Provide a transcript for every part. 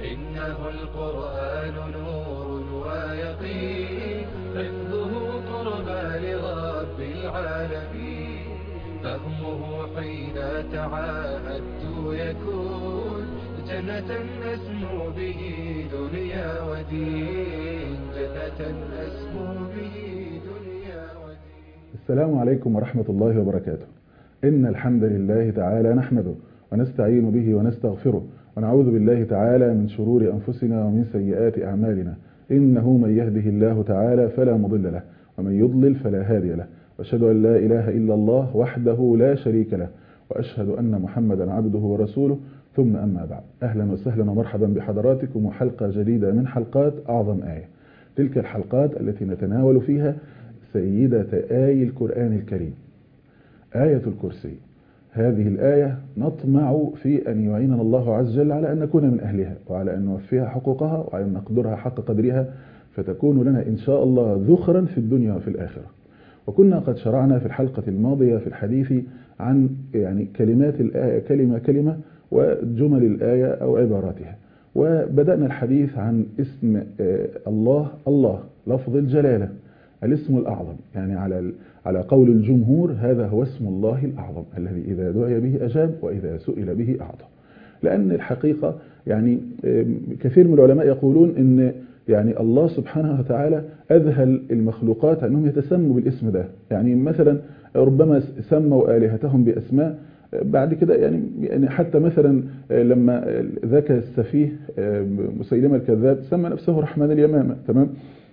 إنه القرآن نور ويقين حفظه قربى لرب العالمين فهمه حين تعاهدت يكون جنة أسمو به دنيا ودين جنة أسمو به دنيا ودين السلام عليكم ورحمة الله وبركاته إن الحمد لله تعالى نحمده ونستعين به ونستغفره ونعوذ بالله تعالى من شرور أنفسنا ومن سيئات أعمالنا إنه من يهده الله تعالى فلا مضل له ومن يضلل فلا هادي له وأشهد أن لا إله إلا الله وحده لا شريك له وأشهد أن محمدا عبده ورسوله ثم أما بعد أهلا وسهلا ومرحبا بحضراتكم وحلقة جديدة من حلقات أعظم آية تلك الحلقات التي نتناول فيها سيدة آي القرآن الكريم آية الكرسي هذه الآية نطمع في أن يعيننا الله عز وجل على أن نكون من أهلها وعلى أن نوفيها حقوقها وعلى أن نقدرها حق قدرها فتكون لنا إن شاء الله ذخرا في الدنيا وفي الآخرة وكنا قد شرعنا في الحلقة الماضية في الحديث عن يعني كلمات الآية كلمة كلمة وجمل الآية أو عباراتها وبدأنا الحديث عن اسم الله الله لفظ الجلالة الاسم الأعظم يعني على على قول الجمهور هذا هو اسم الله الأعظم الذي إذا دعي به أجاب وإذا سئل به أعطى لأن الحقيقة يعني كثير من العلماء يقولون إن يعني الله سبحانه وتعالى أذهل المخلوقات أنهم يتسموا بالاسم ده يعني مثلا ربما سموا آلهتهم بأسماء بعد كده يعني يعني حتى مثلا لما ذاك السفيه مسيلمة الكذاب سمى نفسه رحمن اليمامة تمام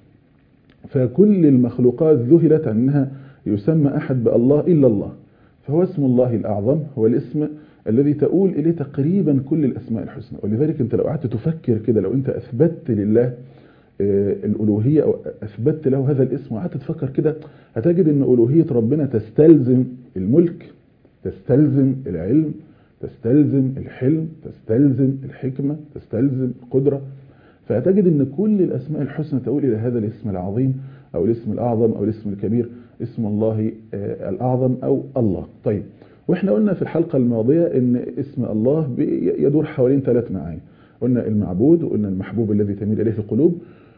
فكل المخلوقات ذهلت عنها يسمى أحد بالله إلا الله فهو اسم الله الأعظم هو الاسم الذي تقول إليه تقريبا كل الأسماء الحسنى ولذلك أنت لو قعدت تفكر كده لو أنت أثبتت لله الألوهية أو أثبتت له هذا الاسم وقعدت تفكر كده هتجد أن ألوهية ربنا تستلزم الملك تستلزم العلم تستلزم الحلم تستلزم الحكمة تستلزم القدرة فهتجد أن كل الأسماء الحسنى تقول إلى هذا الاسم العظيم أو الاسم الأعظم أو الاسم الكبير اسم الله الأعظم أو الله طيب وإحنا قلنا في الحلقة الماضية أن اسم الله يدور حوالين ثلاث معاني قلنا المعبود وقلنا المحبوب الذي تميل إليه القلوب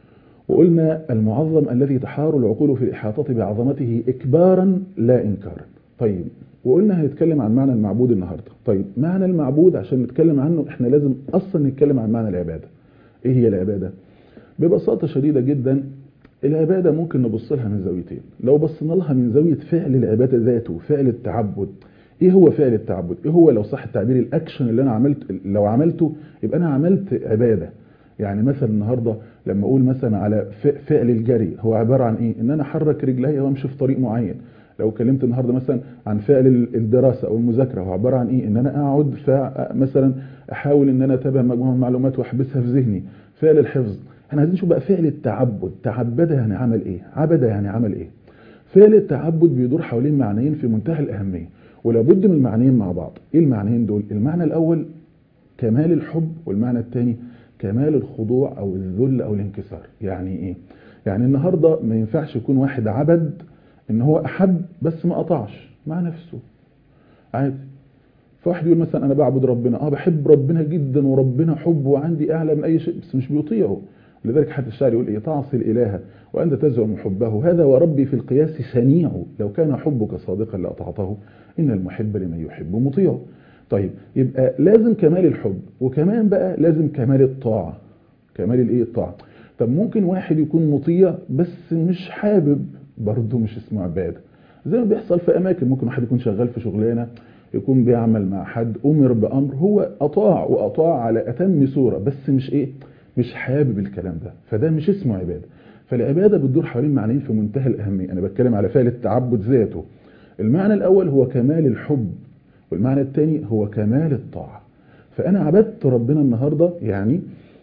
وقلنا المعظم الذي تحار العقول في الإحاطة بعظمته إكبارا لا إنكارا طيب وقلنا هنتكلم عن معنى المعبود النهاردة طيب معنى المعبود عشان نتكلم عنه احنا لازم أصلا نتكلم عن معنى العبادة ايه هي العبادة ببساطة شديدة جدا العبادة ممكن نبص لها من زاويتين لو بصينا لها من زاوية فعل العبادة ذاته فعل التعبد ايه هو فعل التعبد ايه هو لو صح التعبير الاكشن اللي انا عملت لو عملته يبقى انا عملت عبادة يعني مثلا النهاردة لما اقول مثلا على فعل الجري هو عبارة عن ايه ان انا احرك رجلي وامشي في طريق معين لو كلمت النهاردة مثلا عن فعل الدراسة او المذاكرة هو عبارة عن ايه ان انا اقعد مثلا احاول ان انا اتابع مجموعة من المعلومات واحبسها في ذهني فعل الحفظ احنا عايزين نشوف بقى فعل التعبد تعبد يعني عمل ايه عبد يعني عمل ايه فعل التعبد بيدور حوالين معنيين في منتهى الاهميه ولابد من المعنيين مع بعض ايه المعنيين دول المعنى الاول كمال الحب والمعنى الثاني كمال الخضوع او الذل او الانكسار يعني ايه يعني النهارده ما ينفعش يكون واحد عبد ان هو احب بس ما قطعش مع نفسه عادي فواحد يقول مثلا انا بعبد ربنا اه بحب ربنا جدا وربنا حب وعندي اعلى من اي شيء بس مش بيطيعه لذلك حتى الشاعر يقول ايه تعصي الاله وانت تزعم حبه هذا وربي في القياس شنيع لو كان حبك صادقا لاطعته ان المحب لمن يحب مطيع طيب يبقى لازم كمال الحب وكمان بقى لازم كمال الطاعه كمال الايه الطاعه طب ممكن واحد يكون مطيع بس مش حابب برضه مش اسمه عباده زي ما بيحصل في اماكن ممكن واحد يكون شغال في شغلانه يكون بيعمل مع حد أمر بأمر هو أطاع وأطاع على أتم صورة بس مش إيه مش حابب الكلام ده فده مش اسمه عبادة فالعبادة بتدور حوالين معنيين في منتهى الأهمية أنا بتكلم على فعل التعبد ذاته المعنى الأول هو كمال الحب والمعنى الثاني هو كمال الطاعة فأنا عبدت ربنا النهاردة يعني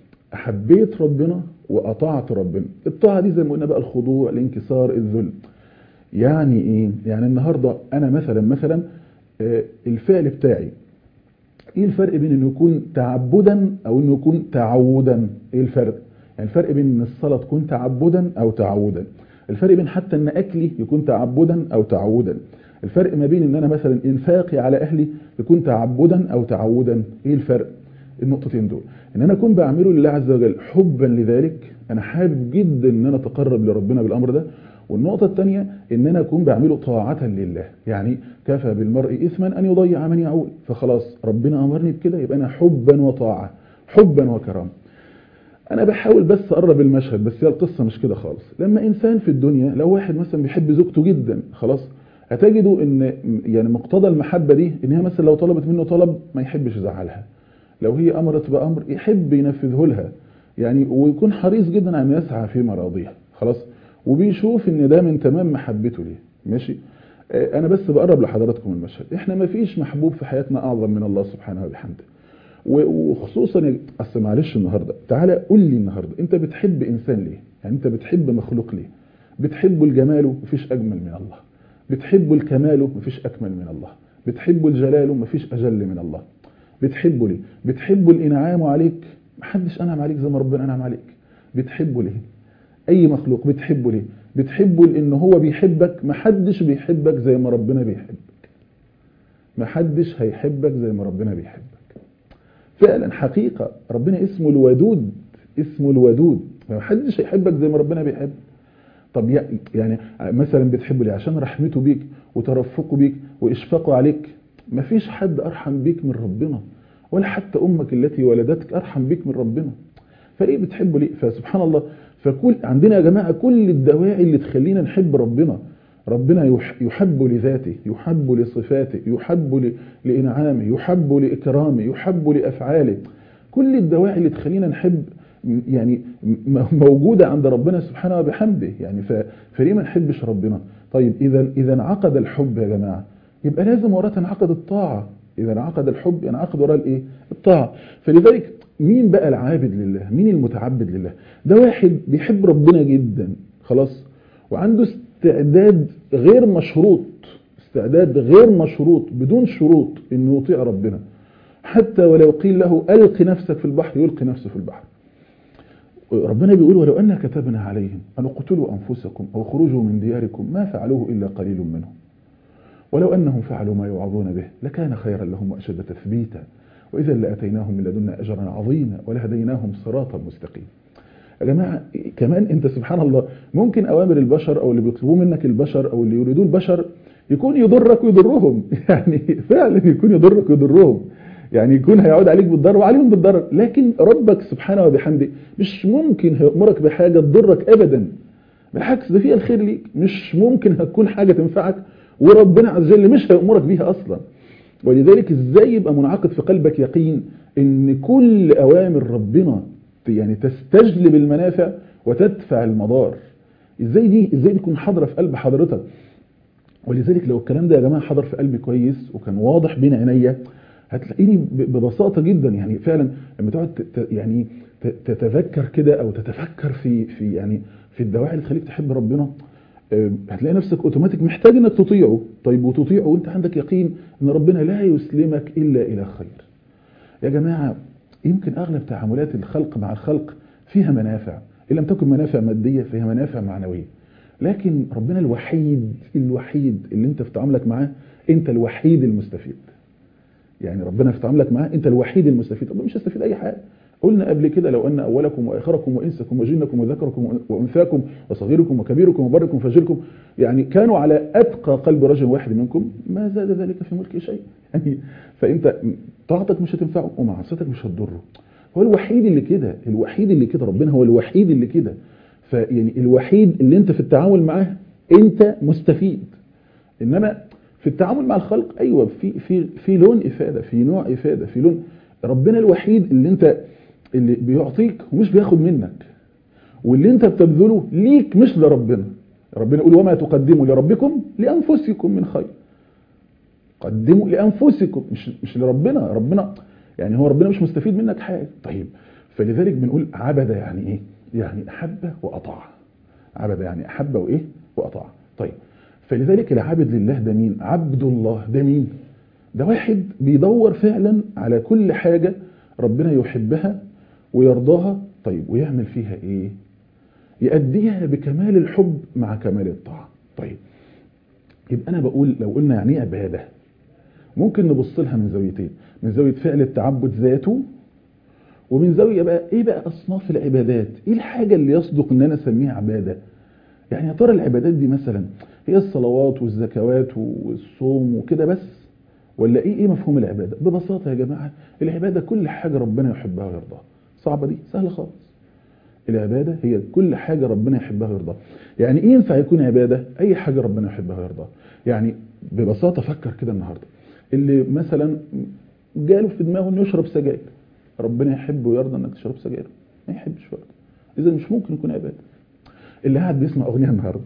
حبيت ربنا وأطعت ربنا الطاعة دي زي ما قلنا بقى الخضوع الانكسار الذل يعني إيه يعني النهاردة أنا مثلا مثلا الفعل بتاعي ايه الفرق بين انه يكون تعبدا او انه يكون تعودا ايه الفرق يعني الفرق بين ان الصلاه تكون تعبدا او تعودا الفرق بين حتى ان اكلي يكون تعبدا او تعودا الفرق ما بين ان انا مثلا انفاقي على اهلي يكون تعبدا او تعودا ايه الفرق النقطتين دول ان انا اكون بعمله لله عز وجل حبا لذلك انا حابب جدا ان انا اتقرب لربنا بالامر ده والنقطة الثانية ان انا اكون بعمله طاعة لله يعني كفى بالمرء اثما ان يضيع من يعول فخلاص ربنا امرني بكده يبقى انا حبا وطاعة حبا وكرامة انا بحاول بس اقرب المشهد بس هي القصة مش كده خالص لما انسان في الدنيا لو واحد مثلا بيحب زوجته جدا خلاص هتجدوا ان يعني مقتضى المحبة دي ان هي مثلا لو طلبت منه طلب ما يحبش يزعلها لو هي امرت بامر يحب ينفذه لها يعني ويكون حريص جدا ان يسعى في مراضيها خلاص وبيشوف ان ده من تمام محبته ليه ماشي انا بس بقرب لحضراتكم المشهد احنا ما فيش محبوب في حياتنا اعظم من الله سبحانه وبحمده وخصوصا اصل معلش النهارده تعالى قول لي النهارده انت بتحب انسان ليه يعني انت بتحب مخلوق ليه بتحبه لجماله مفيش اجمل من الله بتحبه لكماله مفيش اكمل من الله بتحبه لجلاله مفيش اجل من الله بتحبه ليه بتحبه لانعامه عليك محدش انعم عليك زي ما ربنا انعم عليك بتحبه ليه اي مخلوق بتحبه ليه بتحبه لان هو بيحبك محدش بيحبك زي ما ربنا بيحبك محدش هيحبك زي ما ربنا بيحبك فعلا حقيقة ربنا اسمه الودود اسمه الودود محدش هيحبك زي ما ربنا بيحبك طب يعني مثلا بتحبه ليه عشان رحمته بيك وترفقه بيك واشفاقه عليك مفيش حد ارحم بيك من ربنا ولا حتى امك التي ولدتك ارحم بيك من ربنا فليه بتحبه ليه فسبحان الله فكل عندنا يا جماعة كل الدواعي اللي تخلينا نحب ربنا ربنا يحب لذاته يحب لصفاته يحب لإنعامه يحب لإكرامه يحب لأفعاله كل الدواعي اللي تخلينا نحب يعني موجودة عند ربنا سبحانه وبحمده يعني فليه ما نحبش ربنا طيب إذا إذا انعقد الحب يا جماعة يبقى لازم وراه تنعقد الطاعة إذا انعقد الحب ينعقد وراه الإيه الطاعة فلذلك مين بقى العابد لله مين المتعبد لله ده واحد بيحب ربنا جدا خلاص وعنده استعداد غير مشروط استعداد غير مشروط بدون شروط انه يطيع ربنا حتى ولو قيل له ألق نفسك في البحر يلقي نفسه في البحر ربنا بيقول ولو أن كتبنا عليهم أن اقتلوا أنفسكم أو خرجوا من دياركم ما فعلوه إلا قليل منهم ولو أنهم فعلوا ما يوعظون به لكان خيرا لهم وأشد تثبيتا وإذا لأتيناهم من لدنا أجرا عظيما ولهديناهم صراطا مستقيما يا جماعة كمان انت سبحان الله ممكن أوامر البشر أو اللي بيطلبوه منك البشر أو اللي يريدوه البشر يكون يضرك ويضرهم يعني فعلا يكون يضرك ويضرهم يعني يكون هيعود عليك بالضرر وعليهم بالضرر لكن ربك سبحانه وبحمده مش ممكن هيأمرك بحاجة تضرك أبدا بالعكس ده فيها الخير ليك مش ممكن هتكون حاجة تنفعك وربنا عز وجل مش هيأمرك بيها أصلا ولذلك ازاي يبقى منعقد في قلبك يقين ان كل اوامر ربنا يعني تستجلب المنافع وتدفع المضار ازاي دي ازاي دي تكون حاضره في قلب حضرتك ولذلك لو الكلام ده يا جماعه حضر في قلبي كويس وكان واضح بين عينيا هتلاقيني ببساطه جدا يعني فعلا لما تقعد يعني تتذكر كده او تتفكر في في يعني في الدواعي اللي تخليك تحب ربنا هتلاقي نفسك اوتوماتيك محتاج انك تطيعه طيب وتطيعه وانت عندك يقين ان ربنا لا يسلمك الا الى خير يا جماعة يمكن اغلب تعاملات الخلق مع الخلق فيها منافع ان لم تكن منافع مادية فيها منافع معنوية لكن ربنا الوحيد الوحيد اللي انت في تعاملك معاه انت الوحيد المستفيد يعني ربنا في تعاملك معاه انت الوحيد المستفيد ربنا مش هيستفيد اي حاجه قلنا قبل كده لو أن أولكم وآخركم وإنسكم وجنكم وذكركم وأنثاكم وصغيركم وكبيركم وبركم فجركم يعني كانوا على أتقى قلب رجل واحد منكم ما زاد ذلك في ملكي شيء يعني فأنت طاعتك مش هتنفعه ومعصيتك مش هتضره هو الوحيد اللي كده الوحيد اللي كده ربنا هو الوحيد اللي كده فيعني الوحيد اللي انت في التعامل معاه انت مستفيد انما في التعامل مع الخلق ايوه في في في لون افاده في نوع افاده في لون ربنا الوحيد اللي انت اللي بيعطيك ومش بياخد منك واللي انت بتبذله ليك مش لربنا ربنا يقول وما تقدموا لربكم لانفسكم من خير قدموا لانفسكم مش مش لربنا ربنا يعني هو ربنا مش مستفيد منك حاجه طيب فلذلك بنقول عبد يعني ايه يعني احب واطاع عبد يعني احب وايه واطاع طيب فلذلك العابد لله ده مين عبد الله ده مين ده واحد بيدور فعلا على كل حاجة ربنا يحبها ويرضاها طيب ويعمل فيها ايه يأديها بكمال الحب مع كمال الطاعة طيب يبقى انا بقول لو قلنا يعني ايه عباده ممكن نبص لها من زاويتين من زاويه فعل التعبد ذاته ومن زاوية بقى ايه بقى اصناف العبادات ايه الحاجة اللي يصدق ان انا اسميها عبادة يعني يا ترى العبادات دي مثلا هي الصلوات والزكوات والصوم وكده بس ولا ايه ايه مفهوم العبادة ببساطة يا جماعة العبادة كل حاجة ربنا يحبها ويرضاها صعبة دي سهلة خالص العبادة هي كل حاجة ربنا يحبها ويرضاها يعني ايه ينفع يكون عبادة اي حاجة ربنا يحبها ويرضاها يعني ببساطة فكر كده النهاردة اللي مثلا جاله في دماغه انه يشرب سجاير ربنا يحب ويرضى انك تشرب سجاير ما يحبش برضه اذا مش ممكن يكون عباده اللي قاعد بيسمع اغنيه النهارده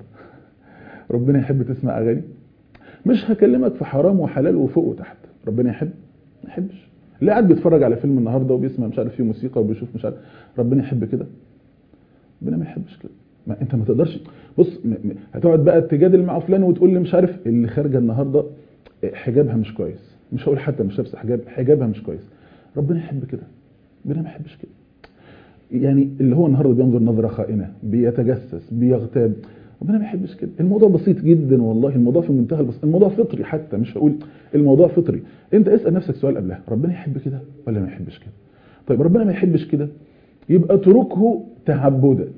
ربنا يحب تسمع اغاني مش هكلمك في حرام وحلال وفوق وتحت ربنا يحب ما يحبش اللي قاعد بيتفرج على فيلم النهارده وبيسمع مش عارف فيه موسيقى وبيشوف مش عارف ربنا يحب كده ربنا ما يحبش كده ما انت ما تقدرش بص م- م- هتقعد بقى تجادل مع فلان وتقول لي مش عارف اللي خارجه النهارده حجابها مش كويس مش هقول حتى مش لابسه حجاب حجابها مش كويس ربنا يحب كده ربنا ما يحبش كده يعني اللي هو النهارده بينظر نظره خائنه بيتجسس بيغتاب ربنا ما يحبش كده الموضوع بسيط جدا والله الموضوع في منتهى البساطه الموضوع فطري حتى مش هقول الموضوع فطري انت اسال نفسك سؤال قبلها ربنا يحب كده ولا ما يحبش كده طيب ربنا ما يحبش كده يبقى اتركه تعبدا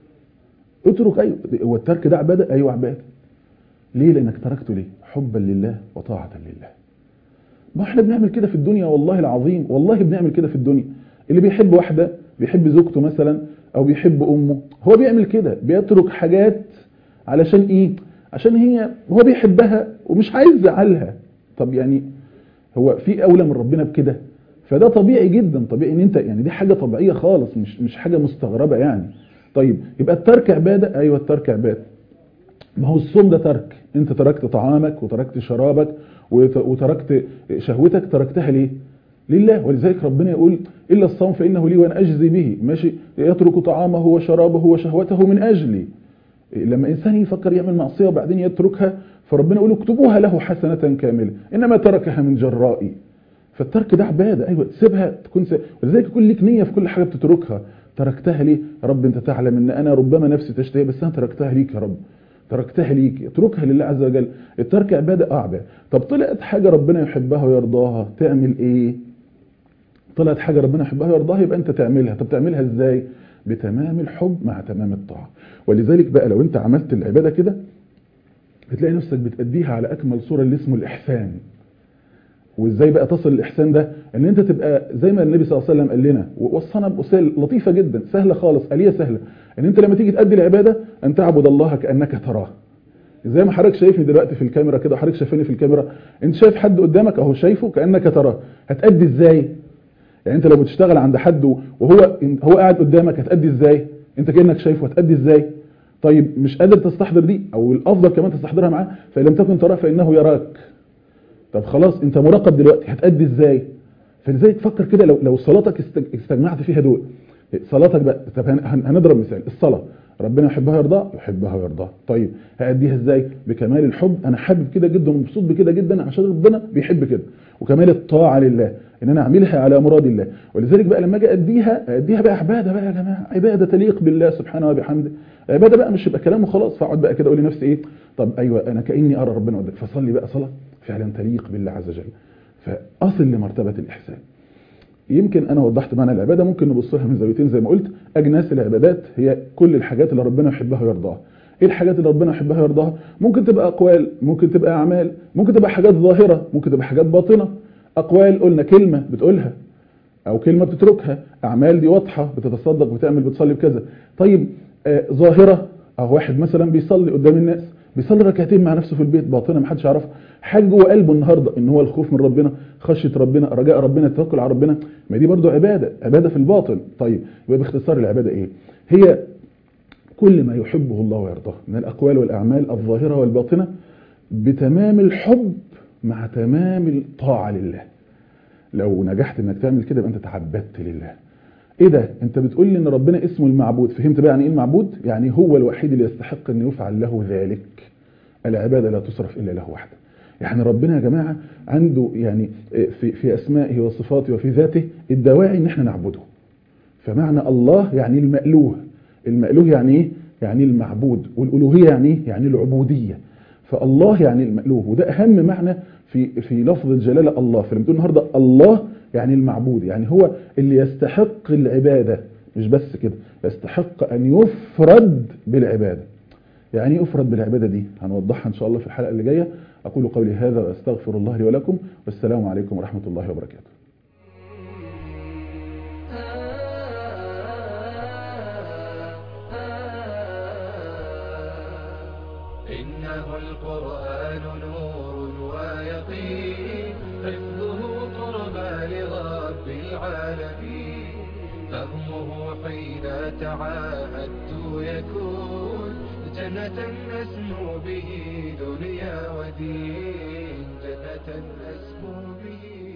اترك ايوه هو الترك ده عباده ايوه عباده ليه لانك تركته ليه حبا لله وطاعه لله ما احنا بنعمل كده في الدنيا والله العظيم والله بنعمل كده في الدنيا اللي بيحب واحده بيحب زوجته مثلا او بيحب امه هو بيعمل كده بيترك حاجات علشان ايه عشان هي هو بيحبها ومش عايز يزعلها طب يعني هو في اولى من ربنا بكده فده طبيعي جدا طبيعي ان انت يعني دي حاجه طبيعيه خالص مش مش حاجه مستغربه يعني طيب يبقى الترك عباده ايوه الترك عباده ما هو الصوم ده ترك انت تركت طعامك وتركت شرابك وت- وتركت شهوتك تركتها ليه لله ولذلك ربنا يقول إلا الصوم فإنه لي وأنا أجزي به ماشي يترك طعامه وشرابه وشهوته من أجلي لما إنسان يفكر يعمل معصية وبعدين يتركها فربنا يقول اكتبوها له حسنة كاملة إنما تركها من جرائي فالترك ده عبادة أيوة سيبها تكون سيب. ولذلك يكون لك نية في كل حاجة بتتركها تركتها ليه يا رب أنت تعلم أن أنا ربما نفسي تشتهي بس أنا تركتها ليك يا رب تركتها ليك اتركها لله عز وجل الترك عبادة اه عبادة طب طلعت حاجة ربنا يحبها ويرضاها تعمل ايه طلعت حاجة ربنا يحبها ويرضاها يبقى انت تعملها طب تعملها ازاي بتمام الحب مع تمام الطاعة ولذلك بقى لو انت عملت العبادة كده بتلاقي نفسك بتأديها على أكمل صورة اللي اسمه الإحسان وازاي بقى تصل الإحسان ده ان انت تبقى زي ما النبي صلى الله عليه وسلم قال لنا ووصانا بوسائل لطيفة جدا سهلة خالص آلية سهلة ان انت لما تيجي تأدي العبادة ان تعبد الله كأنك تراه زي ما حضرتك شايفني دلوقتي في الكاميرا كده وحضرتك شايفني في الكاميرا انت شايف حد قدامك اهو شايفه كأنك تراه هتأدي ازاي يعني انت لو بتشتغل عند حد وهو هو قاعد قدامك هتأدي ازاي انت كأنك شايفه هتأدي ازاي طيب مش قادر تستحضر دي او الافضل كمان تستحضرها معاه فان لم تكن تراه فانه يراك طب خلاص انت مراقب دلوقتي هتأدي ازاي فلذلك فكر كده لو لو صلاتك استج- استجمعت فيها دول صلاتك بقى طب هن- هن- هنضرب مثال الصلاة ربنا يحبها ويرضاها يحبها ويرضاها طيب هأديها ازاي بكمال الحب انا حابب كده جدا ومبسوط بكده جدا عشان ربنا بيحب كده وكمال الطاعة لله ان انا اعملها على مراد الله ولذلك بقى لما اجي اديها اديها بقى عباده بقى يا جماعه عباده تليق بالله سبحانه وبحمده عباده بقى مش يبقى كلام وخلاص فاقعد بقى كده اقول لنفسي ايه طب ايوه انا كاني ارى ربنا قدامي فصلي بقى صلاه فعلا تليق بالله عز وجل فاصل لمرتبه الاحسان يمكن انا وضحت معنى العباده ممكن نبص لها من زاويتين زي ما قلت اجناس العبادات هي كل الحاجات اللي ربنا يحبها ويرضاها ايه الحاجات اللي ربنا يحبها ويرضاها ممكن تبقى اقوال ممكن تبقى اعمال ممكن تبقى حاجات ظاهره ممكن تبقى حاجات باطنه اقوال قلنا كلمه بتقولها او كلمه بتتركها اعمال دي واضحه بتتصدق بتعمل بتصلي بكذا طيب آه ظاهره او واحد مثلا بيصلي قدام الناس بيصلي ركعتين مع نفسه في البيت باطنه ما حدش يعرفها حاجه جوه قلبه النهارده ان هو الخوف من ربنا خشيه ربنا رجاء ربنا التوكل على ربنا ما دي برضو عباده عباده في الباطن طيب يبقى باختصار العباده ايه هي كل ما يحبه الله ويرضاه من الاقوال والاعمال الظاهره والباطنه بتمام الحب مع تمام الطاعه لله لو نجحت انك تعمل كده يبقى انت تعبدت لله ايه ده انت بتقول لي ان ربنا اسمه المعبود فهمت بقى يعني ايه المعبود يعني هو الوحيد اللي يستحق ان يفعل له ذلك العباده لا تصرف الا له وحده يعني ربنا يا جماعه عنده يعني في في اسمائه وصفاته وفي ذاته الدواعي ان احنا نعبده فمعنى الله يعني المألوه المألوه يعني ايه يعني المعبود والالوهيه يعني ايه يعني العبوديه فالله يعني المألوه وده اهم معنى في في لفظ الجلاله الله فلما تقول النهارده الله يعني المعبود يعني هو اللي يستحق العبادة مش بس كده يستحق أن يفرد بالعبادة يعني ايه افرد بالعبادة دي هنوضحها إن شاء الله في الحلقة اللي جاية أقول قولي هذا وأستغفر الله لي ولكم والسلام عليكم ورحمة الله وبركاته إنه القرآن نور ويقين حفظه قربى لرب العالمين فهمه حين تعاهدت يكون جنة أسمو به دنيا ودين جنة أسمو به